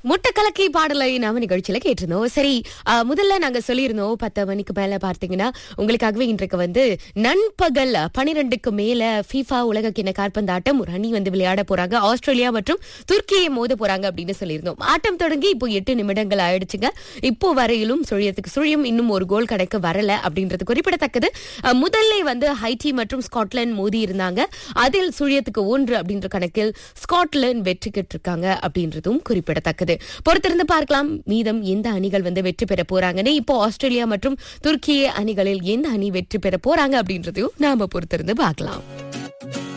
முட்டை கலக்கி பாடலை நாம நிகழ்ச்சியில கேட்டிருந்தோம் சரி ஆ, முதல்ல நாங்க சொல்லியிருந்தோம் பத்து மணிக்கு மேல பார்த்தீங்கன்னா உங்களுக்காகவே இன்றைக்கு வந்து நண்பகல் பனிரெண்டுக்கு மேல FIFA உலக கிண்ண காற்பந்தாட்டம் ஒரு அணி வந்து விளையாட போறாங்க ஆஸ்திரேலியா மற்றும் துருக்கியை மோத போறாங்க அப்படின்னு சொல்லியிருந்தோம் ஆட்டம் தொடங்கி இப்போ எட்டு நிமிடங்கள் ஆயிடுச்சுங்க இப்போ வரையிலும் சுழியத்துக்கு சுழியம் இன்னும் ஒரு கோல் கணக்கு வரல அப்படின்றது குறிப்பிடத்தக்கது அஹ், முதல்ல வந்து ஹைட்டி மற்றும் ஸ்காட்லாந்து மோதி இருந்தாங்க அதில் சுழியத்துக்கு ஒன்று அப்படின்ற கணக்கில் ஸ்காட்லாந்து வெற்றி பெற்றிருக்காங்க அப்படின்றதும் குறிப்பிடத்தக்கது பொறுத்திருந்து பார்க்கலாம் மீதம் எந்த அணிகள் வந்து வெற்றி பெற போறாங்கன்னு இப்போ ஆஸ்திரேலியா மற்றும் துருக்கிய அணிகளில் எந்த அணி வெற்றி பெற போறாங்க அப்படின்றதையும் நாம பொறுத்திருந்து பார்க்கலாம்